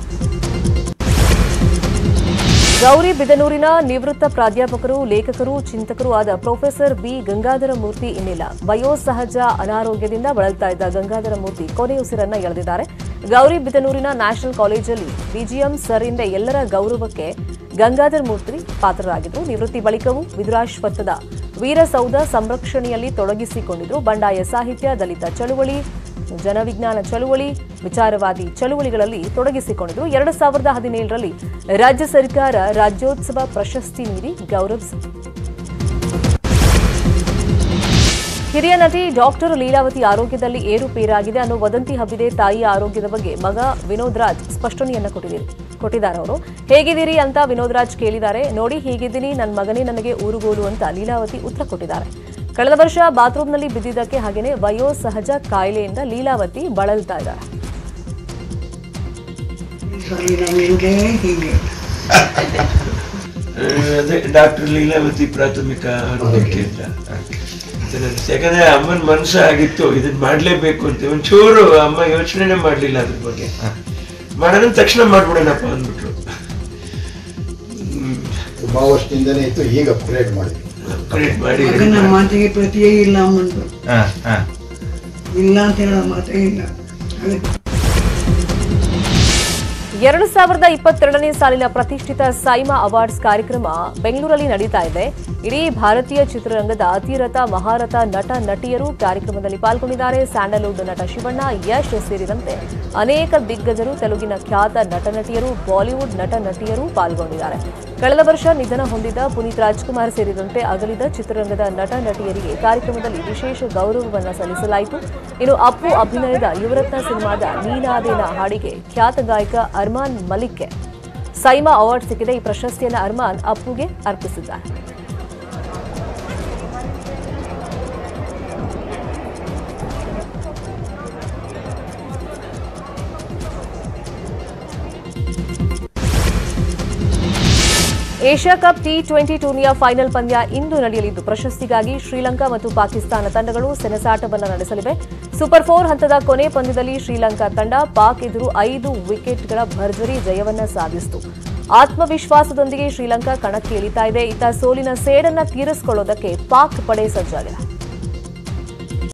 ಗೌರಿ ಬಿದನೂರಿನ ನಿವೃತ್ತ ಪ್ರಾಧ್ಯಾಪಕರು ಲೇಖಕರು ಚಿಂತಕರು ಆದ ಪ್ರೊಫೆಸರ್ ಬಿ ಗಂಗಾಧರ ಮೂರ್ತಿ ಇನ್ನಿಲ್ಲ ವಯೋಸಹಜ ಅನಾರೋಗ್ಯದಿಂದ ಬಳಲ್ತಾ ಇದ್ದ ಗಂಗಾಧರ ಮೂರ್ತಿ ಕೊನೆಯುಸಿರನ್ನ ಎಳೆದಿದ್ದಾರೆ ಗೌರಿ ಬಿದನೂರಿನ ನ್ಯಾಷನಲ್ ಕಾಲೇಜಲ್ಲಿ ಬಿಜಿಎಂ ಸರಿಂದ ಎಲ್ಲರ ಗೌರವಕ್ಕೆ ಗಂಗಾಧರ ಮೂರ್ತಿ ಪಾತ್ರರಾಗಿದ್ದರು ನಿವೃತ್ತಿ ಬಳಿಕವೂ ವಿದುರಾಶ್ವತ್ಥದ ವೀರಸೌಧ ಸಂರಕ್ಷಣೆಯಲ್ಲಿ ತೊಡಗಿಸಿಕೊಂಡಿದ್ರು ಬಂಡಾಯ ಸಾಹಿತ್ಯ ದಲಿತ ಚಳುವಳಿ ಜನವಿಜ್ಞಾನ ಚಳುವಳಿ ವಿಚಾರವಾದಿ ಚಳುವಳಿಗಳಲ್ಲಿ ತೊಡಗಿಸಿಕೊಂಡಿದ್ರು ಎರಡು ಸಾವಿರದ ಹದಿನೇಳರಲ್ಲಿ ರಾಜ್ಯ ಸರ್ಕಾರ ರಾಜ್ಯೋತ್ಸವ ಪ್ರಶಸ್ತಿ ನೀಡಿ ಗೌರವಿಸಿತು ಹಿರಿಯ ನಟಿ ಡಾಕ್ಟರ್ ಲೀಲಾವತಿ ಆರೋಗ್ಯದಲ್ಲಿ ಏರುಪೇರಾಗಿದೆ ಅನ್ನೋ ವದಂತಿ ಹಬ್ಬಿದೆ ತಾಯಿಯ ಆರೋಗ್ಯದ ಬಗ್ಗೆ ಮಗ ವಿನೋದ್ ರಾಜ್ ಸ್ಪಷ್ಟನೆಯನ್ನ ಕೊಟ್ಟಿದ್ದೀರಿ ಕೊಟ್ಟಿದ್ದಾರೆ ಅವರು ಹೇಗಿದ್ದೀರಿ ಅಂತ ವಿನೋದ್ ರಾಜ್ ಕೇಳಿದ್ದಾರೆ ನೋಡಿ ಹೀಗಿದ್ದೀನಿ ನನ್ನ ಮಗನೇ ನನಗೆ ಊರುಗೋಲು ಅಂತ ಲೀಲಾವತಿ ಉತ್ತರ ಕೊಟ್ಟಿದ್ದಾರೆ ಕಳೆದ ವರ್ಷ ಬಾತ್ರೂಮ್ನಲ್ಲಿ ಬಿದ್ದಿದ್ದಕ್ಕೆ ಹಾಗೆಯೇ ವಯೋಸಹಜ ಕಾಯಿಲೆಯಿಂದ ಲೀಲಾವತಿ ಬಳಲ್ತಾ ಇದ್ದಾರೆ ಅದೇ ಡಾಕ್ಟರ್ ಲೀಲಾವತಿ ಪ್ರಾಥಮಿಕ ಆರೋಗ್ಯ ಕೇಂದ್ರ ಯಾಕಂದ್ರೆ ಅಮ್ಮನ ಮನಸ್ಸು ಆಗಿತ್ತು ಇದನ್ನ ಮಾಡ್ಲೇಬೇಕು ಅಂತ ಒಂಚೂರು ಅಮ್ಮ ಯೋಚನೆ ಮಾಡ್ಲಿಲ್ಲ ಅದ್ರ ಬಗ್ಗೆ ಮಾಡೋಣ ತಕ್ಷಣ ಮಾಡ್ಬಿಡೋಣಪ್ಪ ಅಂದ್ಬಿಟ್ರು ತುಂಬಾ ವರ್ಷದಿಂದನೇ ಇತ್ತು ಈಗ ಅಪ್ಗ್ರೇಡ್ ಮಾಡಿದ್ವಿ ಅಪ್ಗ್ರೇಡ್ ಮಾಡಿ ಮಗನ ಮಾತಿಗೆ ಪ್ರತಿಯೇ ಇಲ್ಲ ಅಮ್ಮಂದು ಹಾ ಹಾ ಇಲ್ಲ ಅಂತ ಹೇಳೋ ಮಾತೇ ಇಲ್ಲ ಅದಕ್ಕೆ ಎರಡು ಸಾವಿರದ ಇಪ್ಪತ್ತೆರಡನೇ ಸಾಲಿನ ಪ್ರತಿಷ್ಠಿತ ಸೈಮಾ ಅವಾರ್ಡ್ಸ್ ಕಾರ್ಯಕ್ರಮ ಬೆಂಗಳೂರಲ್ಲಿ ನಡೀತಾ ಇದೆ ಇಡೀ ಭಾರತೀಯ ಚಿತ್ರರಂಗದ ಅತಿರಥ ಮಹಾರಥ ನಟ ನಟಿಯರು ಕಾರ್ಯಕ್ರಮದಲ್ಲಿ ಪಾಲ್ಗೊಂಡಿದ್ದಾರೆ ಸ್ಯಾಂಡಲ್ವುಡ್ ನಟ ಶಿವಣ್ಣ ಯಶ್ ಸೇರಿದಂತೆ ಅನೇಕ ದಿಗ್ಗಜರು ತೆಲುಗಿನ ಖ್ಯಾತ ನಟ ನಟಿಯರು ಬಾಲಿವುಡ್ ನಟ ನಟಿಯರು ಪಾಲ್ಗೊಂಡಿದ್ದಾರೆ ಕಳೆದ ವರ್ಷ ನಿಧನ ಹೊಂದಿದ ಪುನೀತ್ ರಾಜ್ಕುಮಾರ್ ಸೇರಿದಂತೆ ಅಗಲಿದ ಚಿತ್ರರಂಗದ ನಟ ನಟಿಯರಿಗೆ ಕಾರ್ಯಕ್ರಮದಲ್ಲಿ ವಿಶೇಷ ಗೌರವವನ್ನು ಸಲ್ಲಿಸಲಾಯಿತು ಇನ್ನು ಅಪ್ಪು ಅಭಿನಯದ ಯುವರತ್ನ ಸಿನಿಮಾದ ನೀನಾದೇನ ಹಾಡಿಗೆ ಖ್ಯಾತ ಗಾಯಕ ಅರ್ಮಾನ್ ಮಲಿಕ್ಗೆ ಸೈಮಾ ಅವಾರ್ಡ್ ಸಿಕ್ಕಿದೆ ಈ ಪ್ರಶಸ್ತಿಯನ್ನು ಅರ್ಮಾನ್ ಅಪ್ಪುಗೆ ಅರ್ಪಿಸಿದ್ದಾರೆ ಏಷ್ಯಾ ಕಪ್ ಟಿ ಟ್ವೆಂಟಿ ಟೂರ್ನಿಯ ಫೈನಲ್ ಪಂದ್ಯ ಇಂದು ನಡೆಯಲಿದ್ದು ಪ್ರಶಸ್ತಿಗಾಗಿ ಶ್ರೀಲಂಕಾ ಮತ್ತು ಪಾಕಿಸ್ತಾನ ತಂಡಗಳು ಸೆಣಸಾಟವನ್ನು ನಡೆಸಲಿವೆ ಸೂಪರ್ ಫೋರ್ ಹಂತದ ಕೊನೆ ಪಂದ್ಯದಲ್ಲಿ ಶ್ರೀಲಂಕಾ ತಂಡ ಪಾಕ್ ಎದುರು ಐದು ವಿಕೆಟ್ಗಳ ಭರ್ಜರಿ ಜಯವನ್ನ ಸಾಧಿಸಿತು ಆತ್ಮವಿಶ್ವಾಸದೊಂದಿಗೆ ಶ್ರೀಲಂಕಾ ಕಣಕ್ಕೆ ಇಳಿತಾ ಇದೆ ಇತ್ತ ಸೋಲಿನ ಸೇಡನ್ನ ತೀರಿಸಿಕೊಳ್ಳೋದಕ್ಕೆ ಪಾಕ್ ಪಡೆ ಸಜ್ಜಾಗಿದೆ